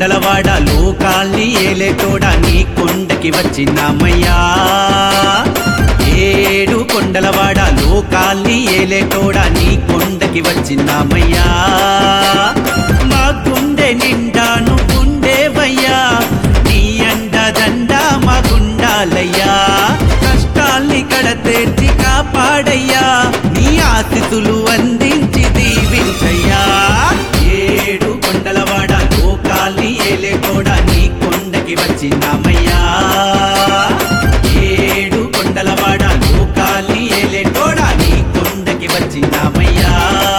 కొండలవాడ లోకాల్ని ఏలేటోడా నీ కొండకి వచ్చినామయ్యా ఏడు కొండలవాడ లోకాల్ని ఏలేటోడా నీ కొండకి వచ్చినామయ్యా మా గుండె నిండా నువ్వుండేవయ్యా నీ అండదండ మా గుండాలయ్యా కష్టాల్ని కడతేర్చి కాపాడయ్యా నీ ఆశితులు అందించి దీవించయ్యా ఏడు కొండలవాడ లోకాల్ని ఏలేటోడా నీ కొండకి వచ్చినామయ్యా ఏడు కొండలవాడ లోకాల్ని ఏలేటోడా నీ కొండకి వచ్చినామయ్యా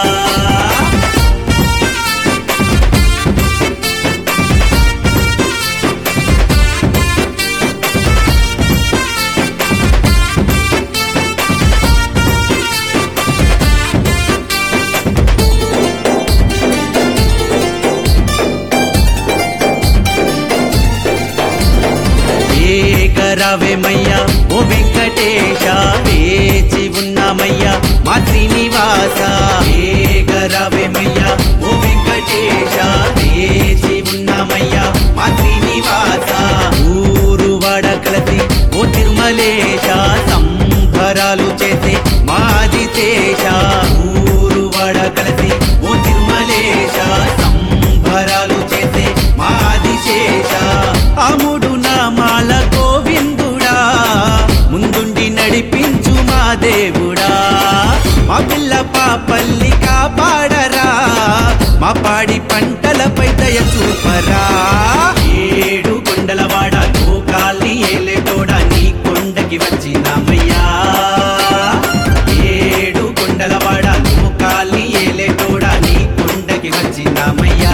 ఏకరవేమయ్యా ఓ వెంకటేశ వేచి ఉన్నామయ్యా మా శ్రీనివాస ఏకరవేమయ్యా ఓ వెంకటేశ వేచి ఉన్నామయ్యా మా శ్రీనివాస ఊరు వాడ కలసి ఓ తిరుమలేశ సంభరాలు చేసే మాది శేష ఊరు వాడ కలిసి ఓ తిరుమలేశ సంభరాలు చేసే మాది శేష అముడు నామాల గోవిందుడా ముందుండి నడిపించు మా దేవుడా మా పిల్ల పాపల్ని కాపాడరా మా పాడి పంటలపై దయ చూపరా ఏడు కొండలవాడ లోకాల్ని ఏలేటోడా నీ కొండకి వచ్చినామయ్యా ఏడు కొండలవాడ లోకాల్ని ఏలేటోడా నీ కొండకి వచ్చినామయ్యా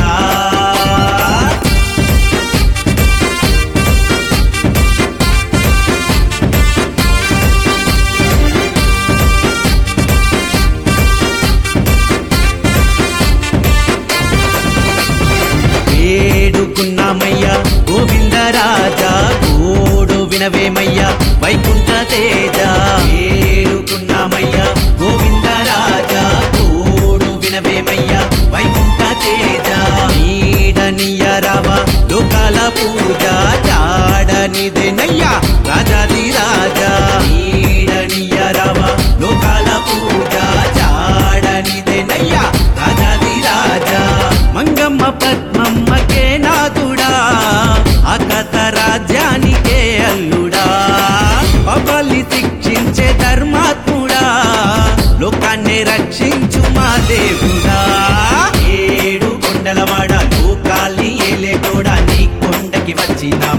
వేడుకున్నామయ్యా గోవిందరాజా గోడు వినవేమయ్యా వైకుంఠ తేజ వేడుకున్నామయ్యా గోవిందరాజా గోడు వినవేమయ్యా వైకుంఠ తేజ నీడనియరావా లోకాల పూజ జాడనిదేనయ్యా రాజాది రాజా నీడనియరావా లోకాల పూజ జాడనిదేనయ్యా రాజాది రాజా మంగమ్మ పద్మమ్మకే నాథుడా అకత రాజ్యానికే అల్లుడా పబలి శిక్షించే ధర్మాత్ముడా లోకాన్ని రక్షించు మా దేవుడా ఏడు కొండలవాడ లోకాల్ని ఏలేటోడా నీ కొండకి వచ్చినా